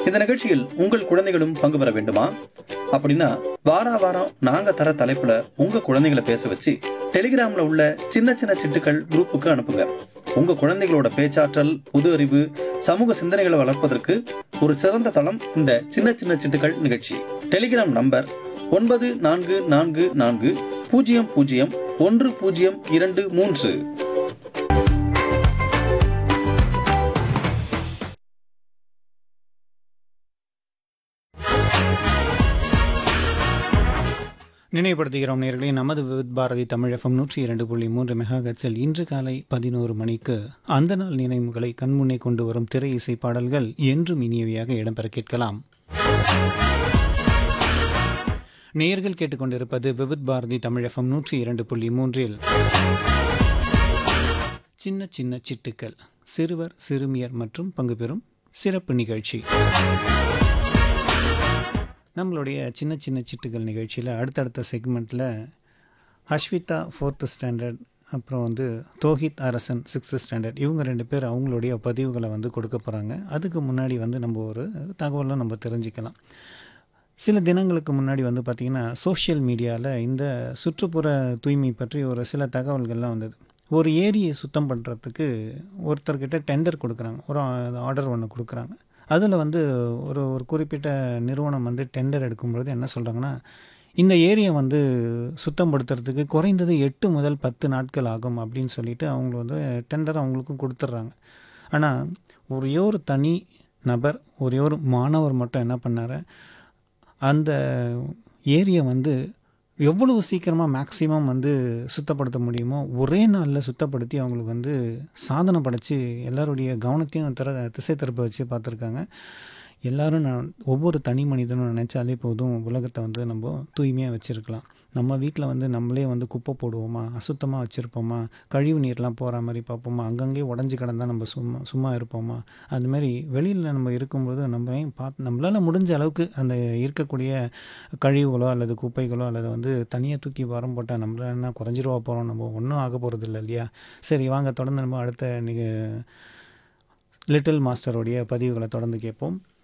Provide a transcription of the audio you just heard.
இந்த நிகழ்ச்சியில் உங்கள் குழந்தைகளும் பங்கு பெற வேண்டுமா அப்படின்னா வாரா வாரம் நாங்க தர தலைப்புல உங்க குழந்தைகளை பேச வச்சு டெலிகிராம்ல உள்ள சின்ன சின்ன சிட்டுக்கள் குரூப்புக்கு அனுப்புங்க உங்க குழந்தைகளோட பேச்சாற்றல் புது அறிவு சமூக சிந்தனைகளை வளர்ப்பதற்கு ஒரு சிறந்த தளம் இந்த சின்ன சின்ன சிட்டுக்கள் நிகழ்ச்சி டெலிகிராம் நம்பர் ஒன்பது நான்கு நான்கு நான்கு பூஜ்ஜியம் பூஜ்ஜியம் ஒன்று பூஜ்ஜியம் இரண்டு மூன்று நினைவுபடுத்துகிறோம் நேர்களே நமது விவித் பாரதி தமிழ் எஃப்எம் நூற்றி இரண்டு புள்ளி மூன்று மெகா ஹெட்ஸில் இன்று காலை பதினோரு மணிக்கு அந்த நாள் நினைவுகளை கண்முன்னே கொண்டு வரும் திரை இசை பாடல்கள் என்றும் இனியவையாக இடம்பெற கேட்கலாம் நேயர்கள் கேட்டுக்கொண்டிருப்பது விவித் பாரதி தமிழ் எஃப்எம் நூற்றி இரண்டு புள்ளி மூன்றில் சின்ன சின்ன சிட்டுக்கள் சிறுவர் சிறுமியர் மற்றும் பங்கு பெறும் சிறப்பு நிகழ்ச்சி நம்மளுடைய சின்ன சின்ன சிட்டுகள் நிகழ்ச்சியில் அடுத்தடுத்த செக்மெண்ட்டில் ஹஷ்விதா ஃபோர்த்து ஸ்டாண்டர்ட் அப்புறம் வந்து தோஹித் அரசன் சிக்ஸ்த்து ஸ்டாண்டர்ட் இவங்க ரெண்டு பேர் அவங்களுடைய பதிவுகளை வந்து கொடுக்க போகிறாங்க அதுக்கு முன்னாடி வந்து நம்ம ஒரு தகவலும் நம்ம தெரிஞ்சுக்கலாம் சில தினங்களுக்கு முன்னாடி வந்து பார்த்திங்கன்னா சோஷியல் மீடியாவில் இந்த சுற்றுப்புற தூய்மை பற்றி ஒரு சில தகவல்கள்லாம் வந்தது ஒரு ஏரியை சுத்தம் பண்ணுறதுக்கு ஒருத்தர்கிட்ட டெண்டர் கொடுக்குறாங்க ஒரு ஆர்டர் ஒன்று கொடுக்குறாங்க அதில் வந்து ஒரு ஒரு குறிப்பிட்ட நிறுவனம் வந்து டெண்டர் எடுக்கும்பொழுது என்ன சொல்கிறாங்கன்னா இந்த ஏரியை வந்து சுத்தப்படுத்துறதுக்கு குறைந்தது எட்டு முதல் பத்து நாட்கள் ஆகும் அப்படின்னு சொல்லிட்டு அவங்க வந்து டெண்டர் அவங்களுக்கும் கொடுத்துட்றாங்க ஆனால் ஒரே ஒரு தனி நபர் ஒரே ஒரு மாணவர் மட்டும் என்ன பண்ணார் அந்த ஏரியை வந்து எவ்வளவு சீக்கிரமாக மேக்ஸிமம் வந்து சுத்தப்படுத்த முடியுமோ ஒரே நாளில் சுத்தப்படுத்தி அவங்களுக்கு வந்து சாதனை படைச்சு எல்லாருடைய கவனத்தையும் திற திசை திருப்ப வச்சு பார்த்துருக்காங்க எல்லாரும் நான் ஒவ்வொரு தனி மனிதனும் நினச்சாலே போதும் உலகத்தை வந்து நம்ம தூய்மையாக வச்சுருக்கலாம் நம்ம வீட்டில் வந்து நம்மளே வந்து குப்பை போடுவோமா அசுத்தமாக வச்சுருப்போமா கழிவு நீர்லாம் போகிற மாதிரி பார்ப்போமா அங்கங்கே உடஞ்சி கிடந்தால் நம்ம சும்மா சும்மா இருப்போமா அது மாதிரி வெளியில் நம்ம இருக்கும்போது நம்ம ஏன் பார்த்து நம்மளால் முடிஞ்ச அளவுக்கு அந்த இருக்கக்கூடிய கழிவுகளோ அல்லது குப்பைகளோ அல்லது வந்து தனியாக தூக்கி வரம் போட்டால் நம்மளால என்ன குறைஞ்சிருவா போகிறோம் நம்ம ஒன்றும் ஆக போகிறது இல்லை இல்லையா சரி வாங்க தொடர்ந்து நம்ம அடுத்த நிக லிட்டில் மாஸ்டருடைய பதிவுகளை தொடர்ந்து கேட்போம்